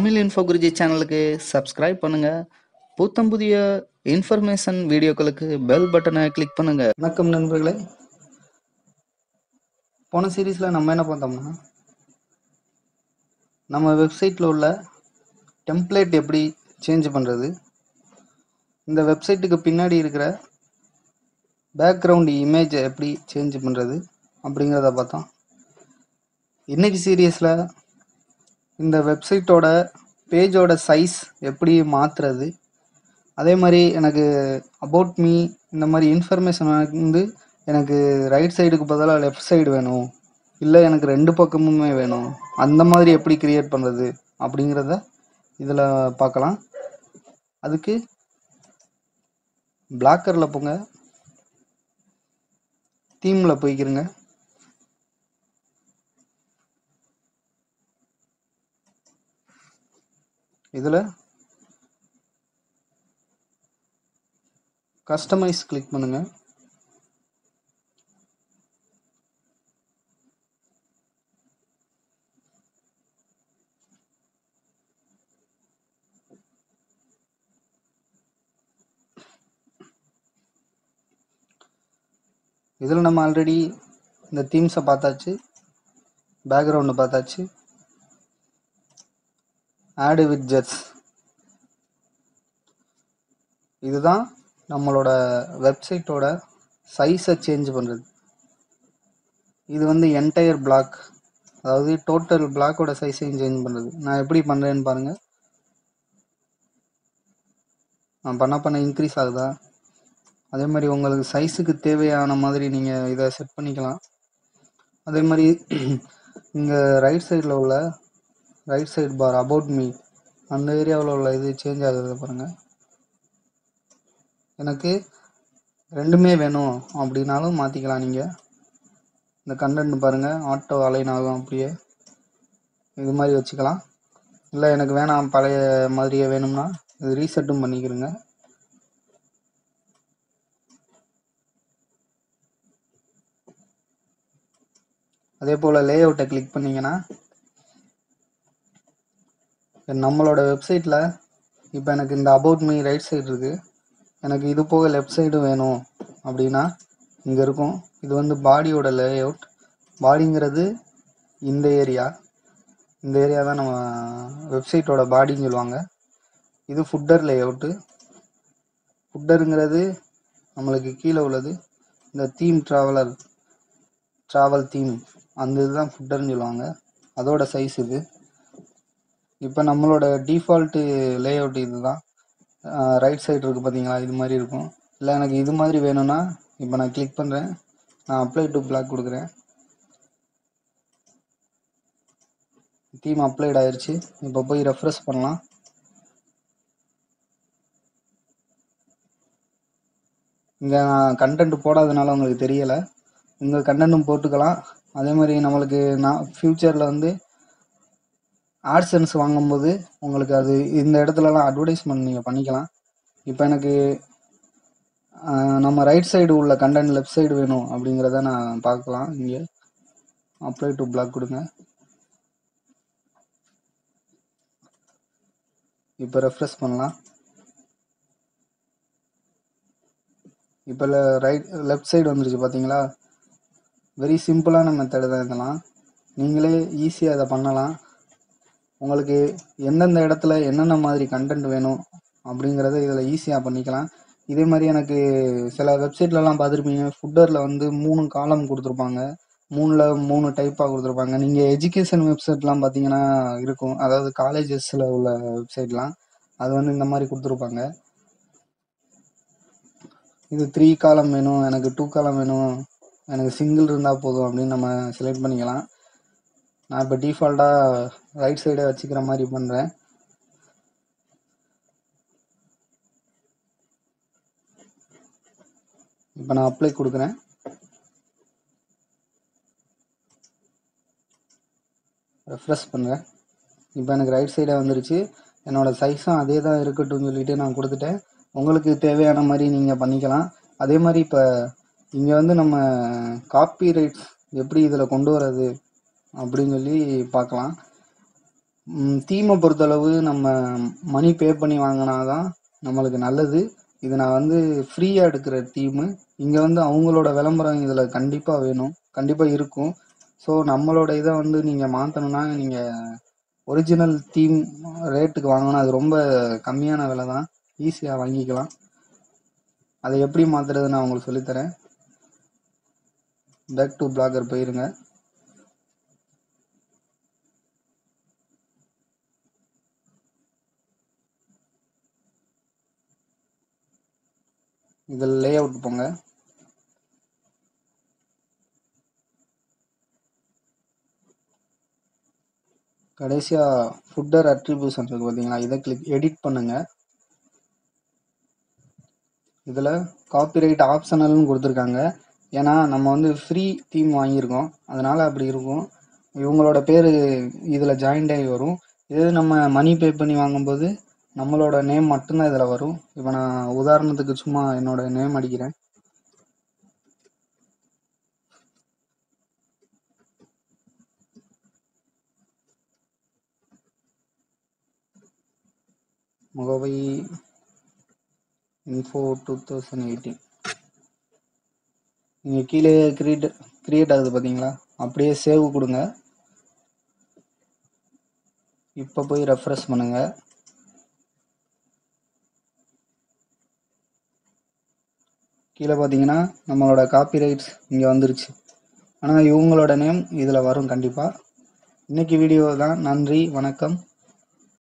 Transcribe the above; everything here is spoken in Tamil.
தமிழ் இன்ஃபோ குருஜி சேனலுக்கு சப்ஸ்கிரைப் பண்ணுங்க புத்தம் புதிய இன்ஃபர்மேஷன் வீடியோக்களுக்கு பெல் பட்டனை கிளிக் பண்ணுங்க வணக்கம் நண்பர்களே போன சீரீஸில் நம்ம என்ன பார்த்தோம்னா நம்ம வெப்சைட்டில் உள்ள டெம்ப்ளேட் எப்படி சேஞ்ச் பண்ணுறது இந்த வெப்சைட்டுக்கு பின்னாடி இருக்கிற பேக்ரவுண்ட் இமேஜை எப்படி சேஞ்ச் பண்ணுறது அப்படிங்கிறத பார்த்தோம் இன்னைக்கு சீரியஸில் இந்த வெப்சைட்டோட பேஜோட சைஸ் எப்படி மாற்றுறது அதே மாதிரி எனக்கு அபவுட் மீ இந்த மாதிரி இன்ஃபர்மேஷன் வந்து எனக்கு ரைட் சைடுக்கு பதிலாக லெஃப்ட் சைடு வேணும் இல்லை எனக்கு ரெண்டு பக்கமுமே வேணும் அந்த மாதிரி எப்படி கிரியேட் பண்ணுறது அப்படிங்கிறத இதில் பார்க்கலாம் அதுக்கு பிளாக்கரில் போங்க தீமில் போய்க்கிறங்க இதில் கஸ்டமைஸ் கிளிக் பண்ணுங்க இதில் நம்ம ஆல்ரெடி இந்த தீம்ஸை பார்த்தாச்சு பேக்ரவுண்டு பார்த்தாச்சு ஆடு வித் ஜெட்ஸ் இதுதான் நம்மளோட வெப்சைட்டோட சைஸை சேஞ்ச் பண்ணுறது இது வந்து என்டையர் பிளாக் அதாவது டோட்டல் பிளாக்கோட சைஸையும் சேஞ்ச் பண்ணுறது நான் எப்படி பண்ணுறேன்னு பாருங்கள் நான் பண்ண பண்ண இன்க்ரீஸ் ஆகுதா அதே மாதிரி உங்களுக்கு சைஸுக்கு தேவையான மாதிரி நீங்கள் இதை செட் பண்ணிக்கலாம் அதே மாதிரி இங்கே ரைட் சைடில் உள்ள right side bar about me அந்த ஏரியாவில் உள்ள இது சேஞ்ச் ஆகுது பாருங்கள் எனக்கு ரெண்டுமே வேணும் அப்படின்னாலும் மாற்றிக்கலாம் நீங்கள் இந்த கண்டென்ட் பாருங்கள் ஆட்டோ அலைன் ஆகும் அப்படியே இது மாதிரி வச்சுக்கலாம் இல்லை எனக்கு வேணாம் பழைய மாதிரியே வேணும்னா இது ரீசெட்டும் பண்ணிக்கிறேங்க அதே போல் லே அவுட்டை கிளிக் பண்ணிங்கன்னா நம்மளோட வெப்சைட்டில் இப்போ எனக்கு இந்த அபவுட் மீ ரைட் சைடு இருக்குது எனக்கு இது போக லெஃப்ட் சைடு வேணும் அப்படின்னா இங்கே இருக்கும் இது வந்து பாடியோட லே அவுட் பாடிங்கிறது இந்த ஏரியா இந்த ஏரியா தான் நம்ம வெப்சைட்டோட பாடின்னு சொல்லுவாங்க இது ஃபுட்டர் லே அவுட்டு ஃபுட்டருங்கிறது நம்மளுக்கு கீழே உள்ளது இந்த தீம் ட்ராவலர் ட்ராவல் தீம் அந்த இதுதான் ஃபுட்டர்னு சொல்லுவாங்க அதோட சைஸ் இது இப்போ நம்மளோட டிஃபால்ட்டு லே அவுட் இது தான் ரைட் சைடு இருக்குது பார்த்தீங்களா இது மாதிரி இருக்கும் இல்லை எனக்கு இது மாதிரி வேணும்னா இப்போ நான் கிளிக் பண்ணுறேன் நான் அப்ளை டு பிளாக் கொடுக்குறேன் தீம் அப்ளைட் ஆயிடுச்சு இப்போ போய் ரெஃப்ரெஷ் பண்ணலாம் இங்கே நான் கண்டென்ட் போடாதனால உங்களுக்கு தெரியலை உங்கள் கண்டென்ட்டும் போட்டுக்கலாம் அதே மாதிரி நம்மளுக்கு நான் ஃப்யூச்சரில் வந்து ஆட்சன்ஸ் வாங்கும்போது உங்களுக்கு அது இந்த இடத்துலலாம் அட்வர்டைஸ்மெண்ட் நீங்கள் பண்ணிக்கலாம் இப்போ எனக்கு நம்ம ரைட் சைடு உள்ள கண்டென்ட் லெஃப்ட் சைடு வேணும் அப்படிங்கிறத நான் பார்க்கலாம் இங்கே அப்ளை டு பிளாக் கொடுங்க இப்போ ரெஃப்ரெஷ் பண்ணலாம் இப்போ ரைட் லெஃப்ட் சைடு வந்துருச்சு பார்த்தீங்களா வெரி சிம்பிளான மெத்தடு தான் இதெல்லாம் நீங்களே ஈஸியாக அதை பண்ணலாம் உங்களுக்கு எந்தெந்த இடத்துல என்னென்ன மாதிரி கண்டென்ட் வேணும் அப்படிங்கிறத இதில் ஈஸியாக பண்ணிக்கலாம் இதே மாதிரி எனக்கு சில வெப்சைட்லலாம் பார்த்துருப்பீங்க ஃபுட்டரில் வந்து மூணு காலம் கொடுத்துருப்பாங்க மூணில் மூணு டைப்பாக கொடுத்துருப்பாங்க நீங்கள் எஜுகேஷன் வெப்சைட்லாம் பார்த்தீங்கன்னா இருக்கும் அதாவது காலேஜஸில் உள்ள வெப்சைட்லாம் அது வந்து இந்த மாதிரி கொடுத்துருப்பாங்க இது த்ரீ காலம் வேணும் எனக்கு டூ காலம் வேணும் எனக்கு சிங்கிள் இருந்தால் போதும் அப்படின்னு நம்ம செலக்ட் பண்ணிக்கலாம் நான் இப்போ டிஃபால்ட்டாக ரைட் சைடே வச்சுக்கிற மாதிரி பண்ணுறேன் இப்போ நான் அப்ளை கொடுக்குறேன் ரெஃப்ரெஷ் பண்ணுறேன் இப்போ எனக்கு ரைட் சைடே வந்துருச்சு என்னோட சைஸும் அதே தான் இருக்கட்டும்னு சொல்லிட்டு நான் கொடுத்துட்டேன் உங்களுக்கு தேவையான மாதிரி நீங்கள் பண்ணிக்கலாம் அதே மாதிரி இப்போ இங்கே வந்து நம்ம காப்பி ரைட்ஸ் எப்படி இதில் கொண்டு வர்றது அப்படின்னு சொல்லி பார்க்கலாம் தீமை பொறுத்தளவு நம்ம மணி பே பண்ணி வாங்கினாதான் நம்மளுக்கு நல்லது இது நான் வந்து ஃப்ரீயாக எடுக்கிற தீமு இங்கே வந்து அவங்களோட விளம்பரம் இதில் கண்டிப்பாக வேணும் கண்டிப்பாக இருக்கும் ஸோ நம்மளோட இதை வந்து நீங்கள் மாற்றணும்னா நீங்கள் ஒரிஜினல் தீம் ரேட்டுக்கு வாங்கினா அது ரொம்ப கம்மியான விலை தான் ஈஸியாக வாங்கிக்கலாம் அதை எப்படி மாற்றுறது நான் உங்களுக்கு சொல்லித்தரேன் பேக் டு பிளாகர் போயிருங்க இதில் லே அவுட் போங்க கடைசியாக ஃபுட்டர் அட்ரிபியூஷன் இருக்கு பார்த்தீங்களா இதை கிளிக் எடிட் பண்ணுங்க இதில் காப்பிரைட் ஆப்ஷனல்னு கொடுத்துருக்காங்க ஏன்னா நம்ம வந்து ஃப்ரீ தீம் வாங்கியிருக்கோம் அதனால அப்படி இருக்கும் இவங்களோட பேர் இதில் ஜாயிண்ட் ஆகி வரும் இது நம்ம மணி பே பண்ணி வாங்கும்போது நம்மளோட நேம் மட்டும்தான் இதில் வரும் இப்போ நான் உதாரணத்துக்கு சும்மா என்னோட நேம் அடிக்கிறேன் Mugavai info two thousand eighteen நீங்கள் கீழே கிரியேட் கிரியேட் ஆகுது பார்த்தீங்களா அப்படியே சேவ் கொடுங்க இப்போ போய் ரெஃப்ரெஷ் பண்ணுங்க கீழே பார்த்தீங்கன்னா நம்மளோட காப்பிரைட்ஸ் இங்கே வந்துருச்சு ஆனால் இவங்களோட நேம் இதில் வரும் கண்டிப்பாக இன்னைக்கு வீடியோ தான் நன்றி வணக்கம்